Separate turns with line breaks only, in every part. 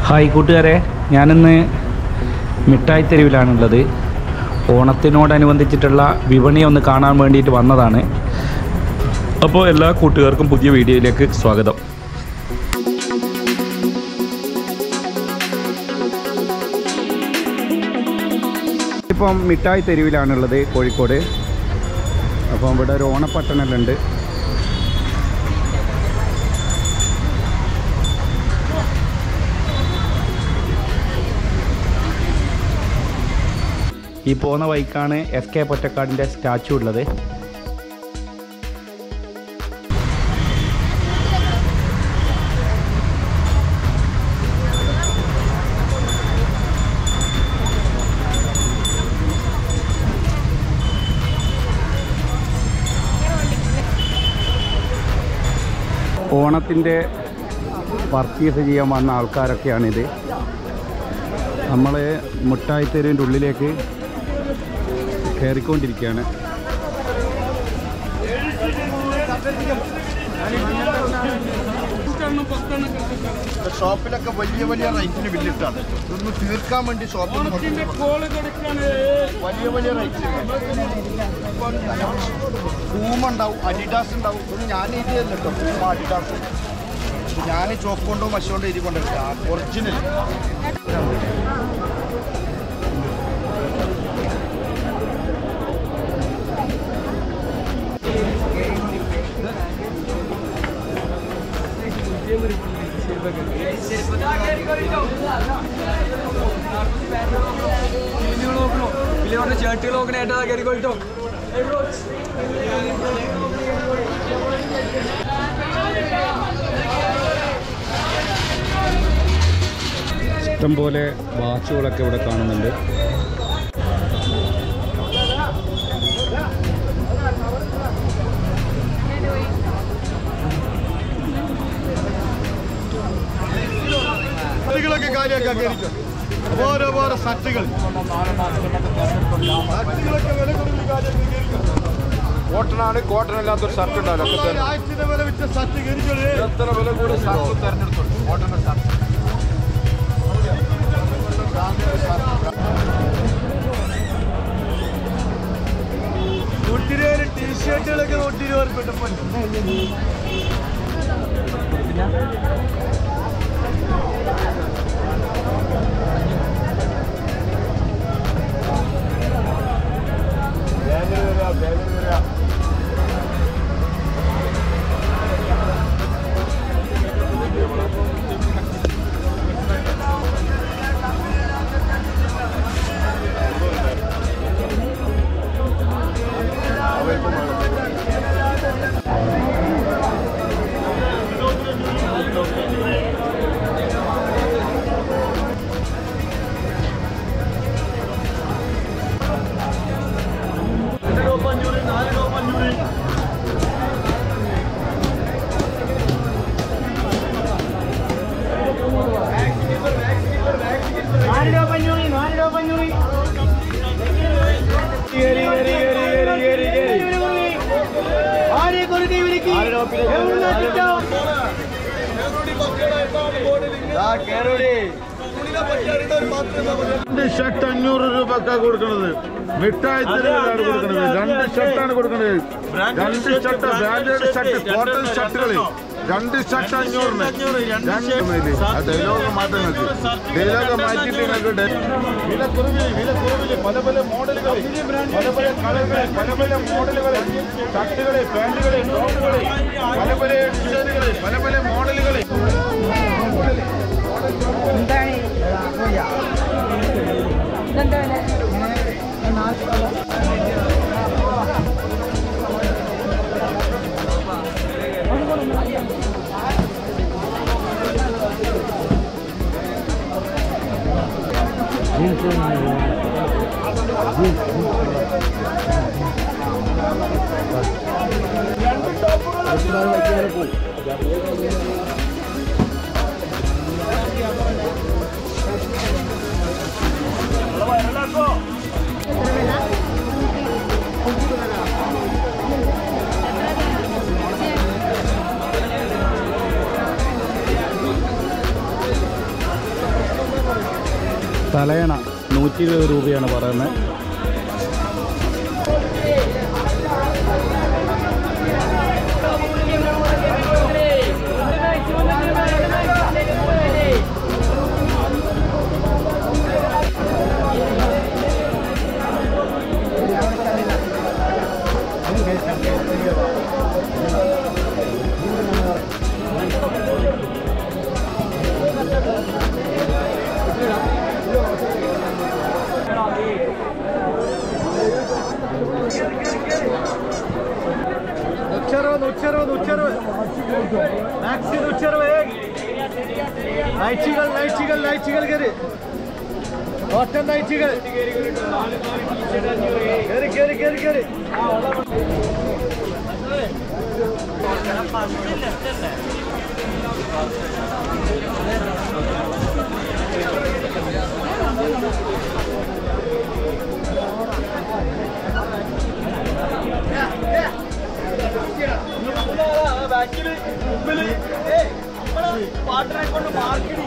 Hi കൂട്ടുകാരെ ഞാനിന്ന് മിഠായി തെരുവിലാണുള്ളത് ഓണത്തിനോടനുബന്ധിച്ചിട്ടുള്ള വിപണി ഒന്ന് കാണാൻ വേണ്ടിയിട്ട് വന്നതാണ് അപ്പോൾ എല്ലാ കൂട്ടുകാർക്കും പുതിയ വീഡിയോയിലേക്ക് സ്വാഗതം ഇപ്പം മിഠായി തെരുവിലാണുള്ളത് കോഴിക്കോട് അപ്പം ഇവിടെ ഒരു ഓണപ്പട്ടണെല്ലാം ഉണ്ട് ഈ പോകുന്ന വഴിക്കാണ് എസ് കെ പൊറ്റക്കാടിൻ്റെ സ്റ്റാച്ചു ഉള്ളത് ഓണത്തിൻ്റെ പർച്ചേസ് ചെയ്യാൻ വന്ന ആൾക്കാരൊക്കെയാണിത് നമ്മൾ മുട്ടായിത്തെരുവിൻ്റെ ഉള്ളിലേക്ക് കയറിക്കൊണ്ടിരിക്കുകയാണ്
ഷോപ്പിലൊക്കെ വലിയ വലിയ റേറ്റിന് ബില്ലിട്ടാണ് ഇതൊന്ന് തീർക്കാൻ വേണ്ടി ഷോപ്പിൽ വലിയ വലിയ റേറ്റിന് പൂമ ഉണ്ടാവും അഡിഡാസ് ഉണ്ടാവും ഇത് ഞാൻ എഴുതി തന്നിട്ടോ പൂമ അഡിഡാസ് ഞാൻ ചോപ്പ് കൊണ്ടോ മഷി കൊണ്ടോ എഴുതി കൊണ്ടിരിക്കുക ഒറിജിനൽ
ഷർട്ടുകൾ നോക്കണേ ഏട്ടാ കയറിക്കോട്ടോ
ഇഷ്ടംപോലെ വാച്ചുകളൊക്കെ ഇവിടെ കാണുന്നുണ്ട്
ഷർട്ടുകളൊക്കെ കാര്യമാക്കാൻ കയറിക്കും ഓരോ ഓരോ ഷർട്ടുകൾ ഷർട്ടുകളൊക്കെ വില കുറവിൽ കാര്യമാക്കി കയറിക്കും
കോട്ടനാണ് കോട്ടൺ അല്ലാത്തൊരു ഷർട്ട് ഉണ്ടാവില്ല
ആഴ്ചയുടെ വില വിറ്റ ഷർട്ട് കയറിക്കോളേ
എത്ര വില കൂടി ഷർട്ട് തെരഞ്ഞെടുത്തോളൂ കോട്ടൺ ഷർട്ട്
നൂറ്റി ഇരുപത് ടീഷർട്ടുകളൊക്കെ നൂറ്റി ഇരുപത് പെട്ടപ്പോൾ
രണ്ട് ഷർട്ട് അഞ്ഞൂറ് രൂപക്കാ കൊടുക്കുന്നത് മിഠായി തെരുവിലാണ് കൊടുക്കുന്നത് രണ്ട് ഷർട്ടാണ് കൊടുക്കുന്നത് രണ്ട് ഷർട്ട് ബ്രാൻഡഡ് ഷർട്ട് കോട്ടൺ ഷർട്ടുകൾ രണ്ട് ഷർട്ട് അഞ്ഞൂറിന് രണ്ട് മൈല്. ആ ഡയലോഗ് മാറ്റം നിങ്ങൾക്ക് ഡയലോഗ് മാറ്റിയിട്ട് നിങ്ങൾക്ക് ഡെ-
വിലക്കുറവിൽ വിലക്കുറവിൽ പല പല മോഡലുകൾ പല പല കളറുകൾ പല പല മോഡലുകൾ ഷർട്ടുകൾ പാൻറ്റുകൾ ടോപ്പുകൾ പല പല ഡിസൈനുകൾ പല പല മോഡലുകൾ
തലയണ നൂറ്റി ഇരുപത് രൂപയാണ് പറയുന്നത്
നൂറ്ററുപത് നൂറ്ററുപത് നൂറ്ററുപത് മാക്സി നൂറ്ററുപത് നൈറ്റികൾ നൈറ്റികൾ നൈറ്റികൾ കയറി കോട്ടൺ നൈറ്റികൾ കയറി കയറി കയറി കയറി ബാക്കില് മുമ്പില് പാട്ടിനെ കൊണ്ട് മാർക്കിട്ട്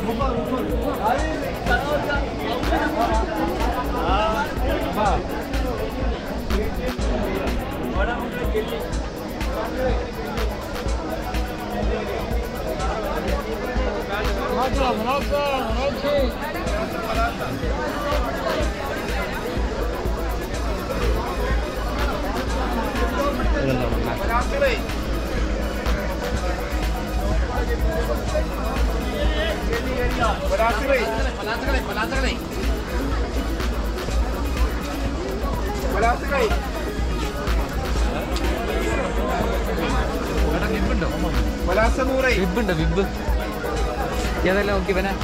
വിബുണ്ട് വിബ് ഏതെല്ലാം നോക്കി ഇവനെ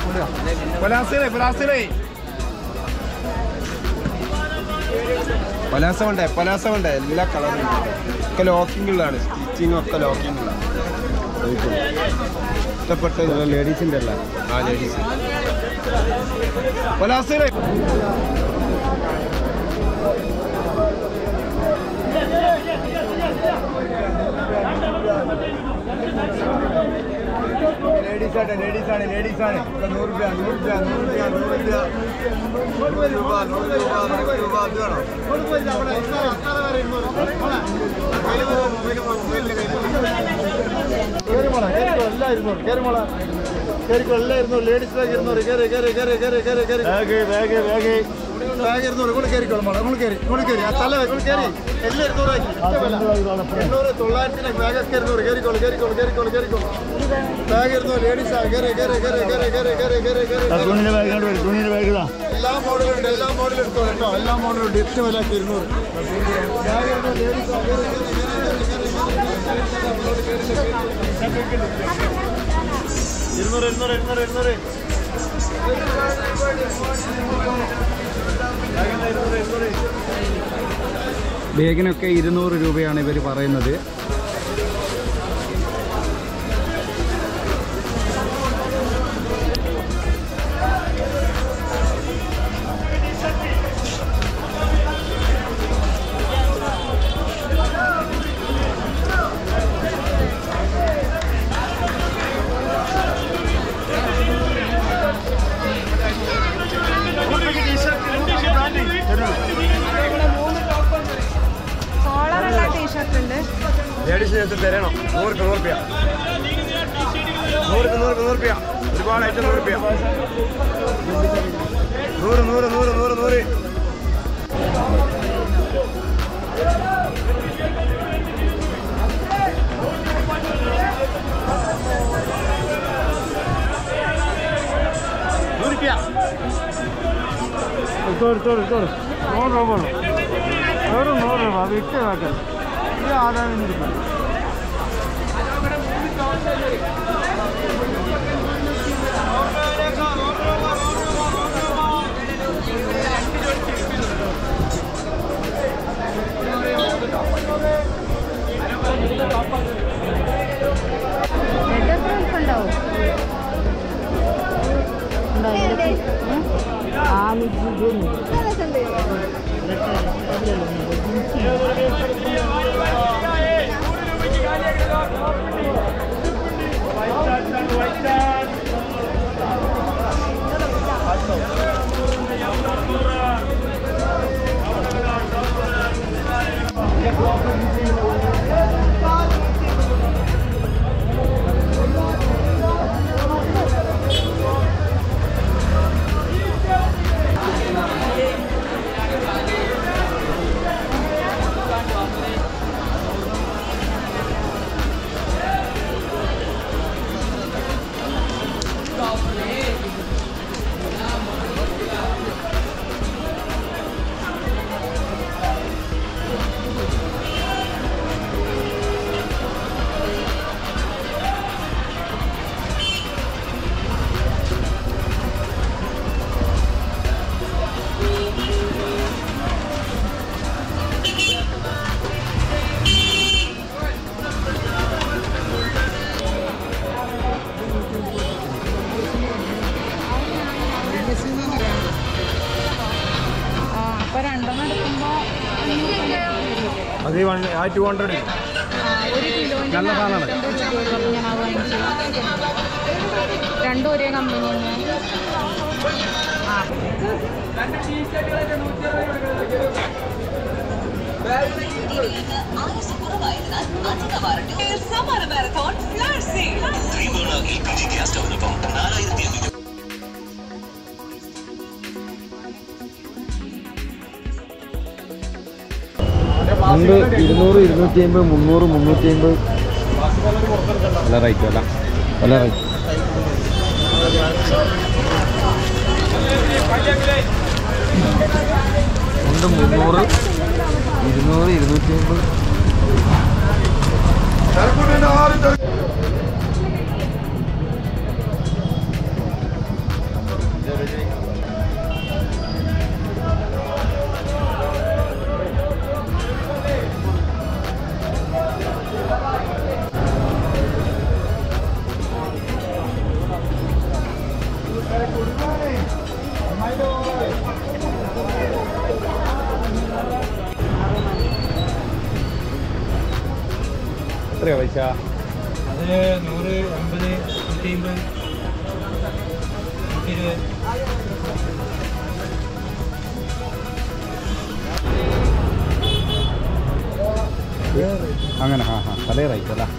പലാസമുണ്ട് പലാസമുണ്ട് എല്ലാ കളറും ഒക്കെ ലോക്കിംഗ് ഉള്ളതാണ് സ്റ്റിച്ചിങ് ഒക്കെ ലോക്കിംഗ് ഉള്ളതാണ് ഇഷ്ടപ്പെട്ട ലേഡീസിന്റെ അല്ല ആ ലേഡീസ് പലാസയിലെ ലേഡീസ് ആണ് ലേഡീസ് ആണ് ലേഡീസ് ആണ് ഇവിടെ നൂറ് രൂപ നൂറ് രൂപ നൂറ് രൂപ നൂറ് രൂപ നൂറ് രൂപ നൂറ് രൂപ നൂറ് രൂപ അത് വേണം
കേറിമോള കേറിക്കോ എല്ലാം ഇരുന്നൂറ് കേറിമോള കേറിക്കോ എല്ലാം ഇരുന്നൂറ് ലേഡീസ് ബാഗ് ഇരുന്നൂറ് കേറി കേറി കേറി കേറി കേറി കേറി ബാഗ് ബാഗ് ബാഗ് ബാഗ് ഇരുന്നൂറ് ഇങ്ങോട്ട് കേറിക്കോളൂ മോളെ ഇങ്ങോട്ട് കേറി ഇങ്ങോട്ട് കേറി ആ തല ഇങ്ങോട്ട് കേറി എല്ലാം ഇരുന്നൂറ് ആക്കി എണ്ണൂറ് തൊള്ളായിരത്തിന് ബാഗൊക്കെ ഇരുന്നൂറ് കേറിക്കോളൂ കേറിക്കോളൂ കേറിക്കോളൂ കേറിക്കോളൂ ബാഗ് ഇരുന്നൂറ് ലേഡീസ് ആ കേറി കേറി കേറി കേറി കേറി കേറി കേറി കേറി തുണിയുടെ ബാഗ് തുണിയുടെ ബാഗ് എല്ലാ മോഡലും ഉണ്ട് എല്ലാ മോഡലും എടുത്തോ കേട്ടോ എല്ലാ മോഡലും ഉണ്ട് ഏറ്റവും വില ഇരുന്നൂറ് ബാഗ് ഇരുന്നൂറ് ലേഡീസ് ആ കേറി കേറി കേറി കേറി ഇരുന്നൂറ് ഇരുന്നൂറ് ഇരുന്നൂറ് ഇരുന്നൂറ്
ബാഗിനൊക്കെ ഇരുന്നൂറ് രൂപയാണ് ഇവർ പറയുന്നത്
കോളറുള്ള ടീഷർട്ട് ഉണ്ട്
ലേഡീസ് ചേർത്ത് തരണം നൂറ് രൂപ നൂറ് രൂപ നൂറ് രൂപ നൂറ് രൂപ നൂറ് രൂപ ഒരുപാട് ഐറ്റം നൂറ് രൂപ നൂറ് നൂറ് നൂറ് നൂറ് നൂറ്
എടുത്തോളൂ എടുത്തോളൂ എടുത്തോളൂ നൂറ് രൂപ ഉള്ളൂ വെറും നൂറ് രൂപ വിറ്റ് വെക്കൽ ഇത് ആദായം ഇരിക്കും
റെഡ് എത്ര ഉണ്ടാവും
അത് ടു ഹൺഡ്രഡ്
ഒരു കിലോന് നാൽപ്പത്തൊമ്പത് രൂപയുള്ളൂ ഞാൻ അത് വാങ്ങിച്ചു രണ്ടും ഒരേ കമ്പനി തന്നെ
സമാന മാരത്തോൺ ഫ്ലാഷ് സെയിൽ
മുമ്പ് ഇരുന്നൂറ് ഇരുന്നൂറ്റി അമ്പത് മുന്നൂറ് മുന്നൂറ്റി അമ്പത്
നല്ല റേറ്റ് അല്ല
പല റേറ്റ് ഉണ്ട് മുന്നൂറ് ഇരുന്നൂറ് ഇരുന്നൂറ്റി അമ്പത്
എത്രയാ പൈസ
അത് നൂറ് അമ്പത് നൂറ്റി അമ്പത് നൂറ്റി ഇരുപത്
അങ്ങനെ ആ ആ പല റേറ്റ് അല്ല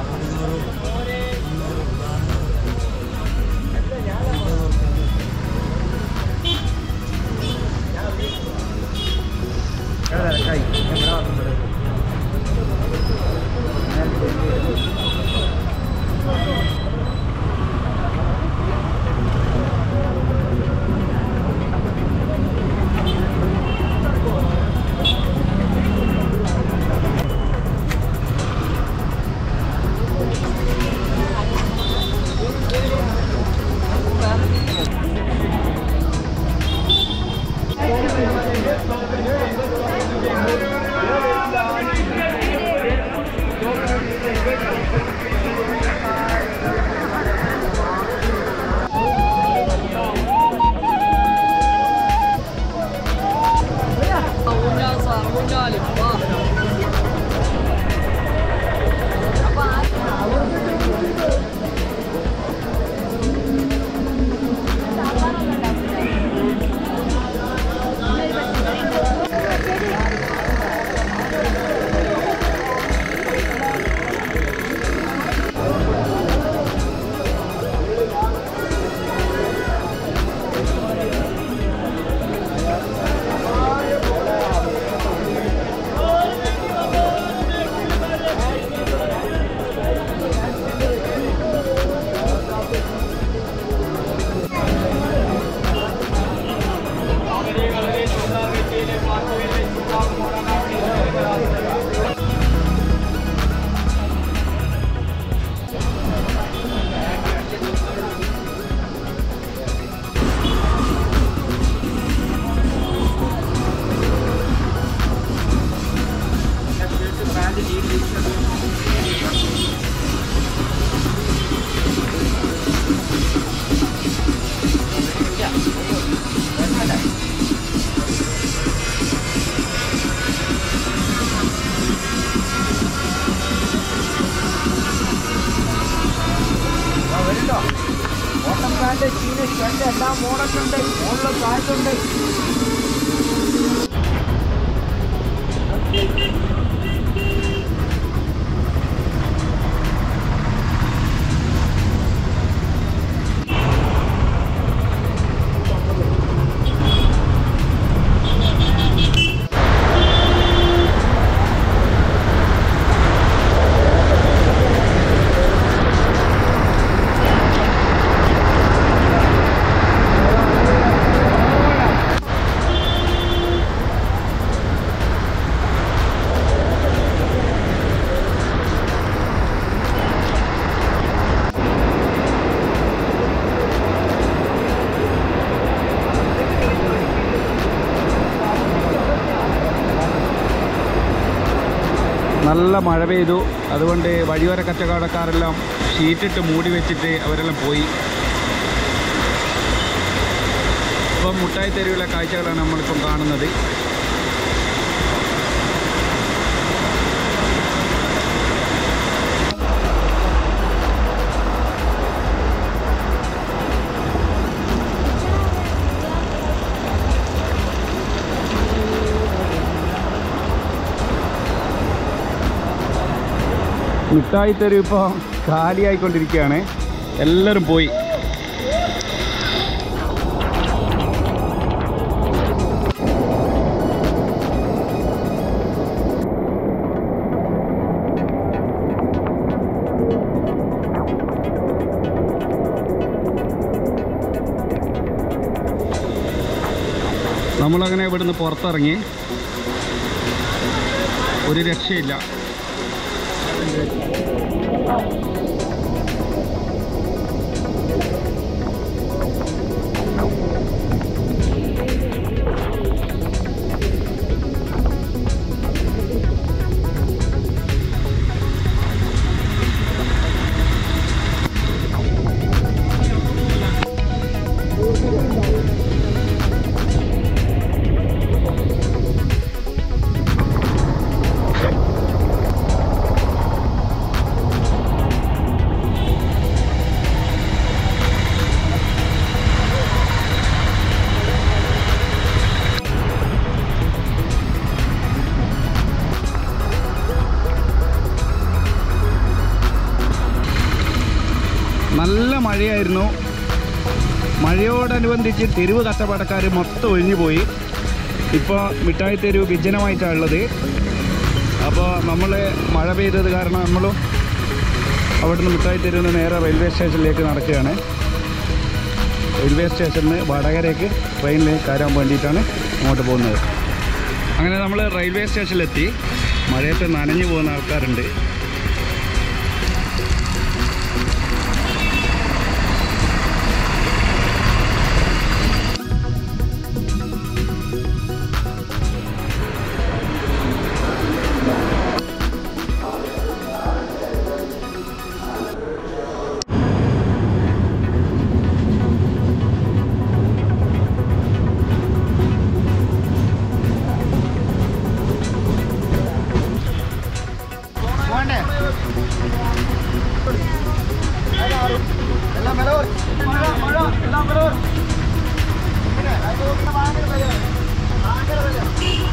നല്ല മഴ പെയ്തു അതുകൊണ്ട് വഴിയോര കച്ചവടക്കാരെല്ലാം ഷീറ്റിട്ട് മൂടി വെച്ചിട്ട് അവരെല്ലാം പോയി ഇപ്പം മുട്ടായി തെരുവിലെ കാഴ്ചകളാണ് നമ്മളിപ്പം കാണുന്നത് മിഠായി തെരു ഇപ്പോൾ കാലിയായിക്കൊണ്ടിരിക്കുകയാണ് എല്ലാവരും പോയി നമ്മളങ്ങനെ ഇവിടുന്ന് പുറത്തിറങ്ങി ഒരു രക്ഷയില്ല നല്ല മഴയായിരുന്നു മഴയോടനുബന്ധിച്ച് തെരുവ് കച്ചവടക്കാർ മൊത്തം ഒഴിഞ്ഞു പോയി ഇപ്പോൾ മിഠായി തെരുവ് വിജനമായിട്ടാണ് ഉള്ളത് അപ്പോൾ നമ്മൾ മഴ പെയ്തത് കാരണം നമ്മളും അവിടുന്ന് മിഠായി തെരുവിൽ നിന്ന് നേരെ റെയിൽവേ സ്റ്റേഷനിലേക്ക് നടക്കുകയാണ് റെയിൽവേ സ്റ്റേഷനിൽ നിന്ന് വടകരയ്ക്ക് ട്രെയിനിൽ കയറാൻ വേണ്ടിയിട്ടാണ് അങ്ങോട്ട് പോകുന്നത് അങ്ങനെ നമ്മൾ റെയിൽവേ സ്റ്റേഷനിലെത്തി മഴയത്ത് നനഞ്ഞു പോകുന്ന ആൾക്കാരുണ്ട്
എല്ലാം വില കുറച്ച്. മഴ മഴ എല്ലാം വില കുറച്ച്. പിന്നെ, അതിന് ഭയങ്കര വിലയാണ്. ഭയങ്കര വിലയാണ്.